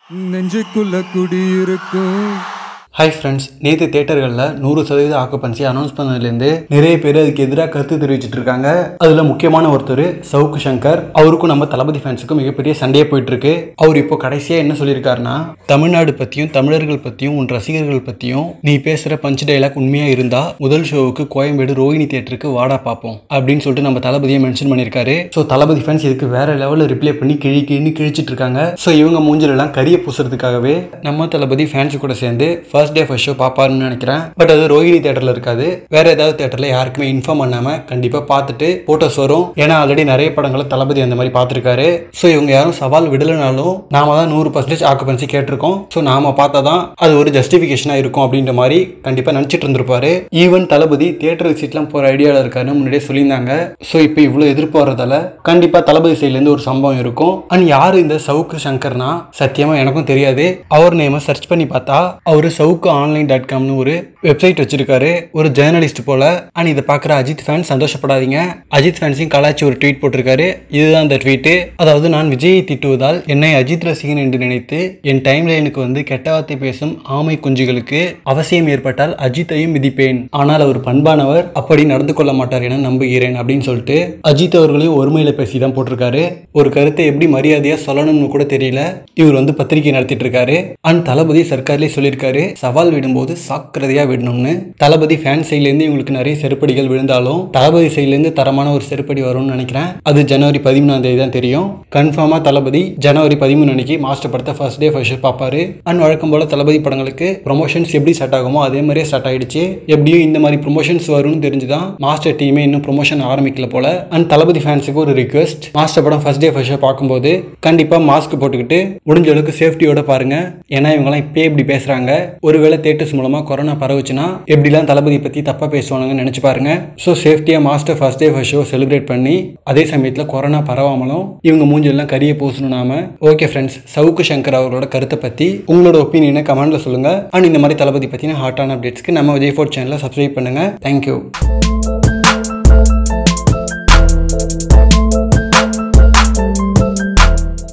நெஞ்சுக்குள்ள குடியிருக்கும் hi friends நேற்று தேட்டர்களில் நூறு சதவீத ஆக்குப்பன்சி அனௌன்ஸ் பண்ணதுலேருந்து நிறைய பேர் அதுக்கு எதிராக கருத்து தெரிவிச்சிட்டு இருக்காங்க அதில் முக்கியமான ஒருத்தர் சவுக்கு சங்கர் அவருக்கும் நம்ம தளபதி ஃபேன்ஸுக்கும் மிகப்பெரிய சண்டையே போயிட்டு இருக்கு அவர் இப்போ கடைசியாக என்ன சொல்லியிருக்காருன்னா தமிழ்நாடு பற்றியும் தமிழர்கள் பற்றியும் உன் ரசிகர்கள் பற்றியும் நீ பேசுகிற பஞ்ச் டைலாக் உண்மையாக இருந்தால் முதல் ஷோவுக்கு கோயம்பேடு ரோஹிணி தேட்டருக்கு வாடா பார்ப்போம் அப்படின்னு சொல்லிட்டு நம்ம தளபதியை மென்ஷன் பண்ணியிருக்காரு ஸோ தளபதி ஃபேன்ஸ் இதுக்கு வேற லெவலில் ரிப்ளை பண்ணி கிழி கிழின்னு கிழிச்சிட்டு இருக்காங்க ஸோ இவங்க மூஞ்சிலெல்லாம் கரிய பூசுறதுக்காகவே நம்ம தளபதி ஃபேன்ஸ் கூட சேர்ந்து ஃபர்ஸ்ட் டே ஃபர்ஸ்ட் ஷோ பார்ப்பாருன்னு நினைக்கிறேன் பட் அது ரோஹிணி தேட்டரில் இருக்காது வேற ஏதாவது தேட்டரில் யாருக்குமே இன்ஃபார்ம் பண்ணாமல் கண்டிப்பாக பார்த்துட்டு ஃபோட்டோஸ் வரும் ஏன்னா ஆல்ரெடி நிறைய படங்களை தளபதி அந்த மாதிரி பார்த்துருக்காரு ஸோ இவங்க யாரும் சவால் விடலைனாலும் நாம தான் நூறு பர்சன்டேஜ் ஆக்குபன்சி கேட்டிருக்கோம் ஸோ நாம பார்த்தா தான் அது ஒரு ஜஸ்டிஃபிகேஷனாக இருக்கும் அப்படின்ற மாதிரி கண்டிப்பாக நினச்சிட்டு இருந்திருப்பாரு ஈவன் தளபதி தேட்டர் விசிட்லாம் போகிற ஐடியாவில் இருக்காருன்னு முன்னாடியே சொல்லியிருந்தாங்க ஸோ இப்போ இவ்வளோ எதிர்ப்பு வர்றதால கண்டிப்பாக தளபதி சைட்லேருந்து ஒரு சம்பவம் இருக்கும் அண்ட் யார் இந்த சவுக்கு சங்கர்னா சத்தியமாக எனக்கும் தெரியாது அவர் நேமை சர்ச் பண்ணி பார்த்தா அவர் சவுக்கு ஆன்லைன் டாட் காம்னு ஒரு வெப்சைட் வச்சிருக்காரு ஒரு ஜேர்னலிஸ்ட் போல அண்ட் இதை பார்க்குற அஜித் ஃபேன்ஸ் சந்தோஷப்படாதீங்க அஜித் ஃபேன்ஸையும் கலாச்சி ஒரு ட்வீட் போட்டிருக்காரு இதுதான் அந்த ட்வீட்டு அதாவது நான் விஜயை திட்டுவதால் என்னை அஜித் ரசிகன் என்று நினைத்து என் டைம் லைனுக்கு வந்து கெட்ட வார்த்தை பேசும் ஆமை குஞ்சுகளுக்கு அவசியம் ஏற்பட்டால் அஜித்தையும் மிதிப்பேன் ஆனால் அவர் பண்பானவர் அப்படி நடந்து கொள்ள மாட்டார் என நம்புகிறேன் அப்படின்னு சொல்லிட்டு அஜித் அவர்களையும் ஒருமையில பேசி தான் போட்டிருக்காரு ஒரு கருத்தை எப்படி மரியாதையா சொல்லணும்னு கூட தெரியல இவர் வந்து பத்திரிகை நடத்திட்டு இருக்காரு அண்ட் தளபதி சர்க்கார்லேயே சொல்லியிருக்காரு சவால் விடும்போது சாக்கிரதையா விடணும்னு தளபதி ஃபேன் சைட்லேருந்து இவங்களுக்கு நிறைய செருப்படிகள் விழுந்தாலும் தளபதி சைட்லேருந்து தரமான ஒரு செருப்படி வரும்னு நினைக்கிறேன் அது ஜனவரி பதிமூணாம் தேதி தான் தெரியும் கன்ஃபார்மாக தளபதி ஜனவரி பதிமூணு அன்னைக்கு மாஸ்டர் படத்தை ஃபர்ஸ்ட் டே ஃபர்ஸ்ட் ஷோ பார்ப்பாரு அண்ட் வழக்கம் போல தளபதி படங்களுக்கு ப்ரொமோஷன்ஸ் எப்படி ஸ்டார்ட் ஆகுமோ அதே மாதிரியே ஸ்டார்ட் ஆயிடுச்சு எப்படியும் இந்த மாதிரி ப்ரொமோஷன்ஸ் வரும்னு தெரிஞ்சுதான் மாஸ்டர் டீமே இன்னும் ப்ரொமோஷன் ஆரம்பிக்கல போல அண்ட் தளபதி ஃபேன்ஸுக்கு ஒரு ரிக்வெஸ்ட் மாஸ்டர் படம் ஃபர்ஸ்ட் டே ஃபர்ஸ்ட் ஷோ பார்க்கும்போது கண்டிப்பாக மாஸ்க் போட்டுக்கிட்டு முடிஞ்ச அளவுக்கு சேஃப்டியோட பாருங்க ஏன்னா இவங்கெல்லாம் இப்பயே இப்படி பேசுறாங்க ஒருவேளை தேட்டர்ஸ் மூலமா கொரோனா பரவுச்சுன்னா எப்படிலாம் தளபதி பத்தி தப்பா பேசுவானுங்கன்னு நினைச்சு பாருங்க ஸோ சேஃப்டியா Master first day first show celebrate பண்ணி அதே சமயத்தில் கொரோனா பரவாமலும் இவங்க மூஞ்செல்லாம் கரிய பூசணும் நாம ஓகே ஃப்ரெண்ட்ஸ் சவுக்கு சங்கர் அவர்களோட கருத்தை பத்தி உங்களோட ஒப்பீனியனை கமெண்ட்ல சொல்லுங்க அண்ட் இந்த மாதிரி தளபதி பத்தின ஹாட்டான அப்டேட்ஸ்க்கு நம்ம விஜய் ஃபோர்ட் சேனலை சப்ஸ்கிரைப் பண்ணுங்க தேங்க்யூ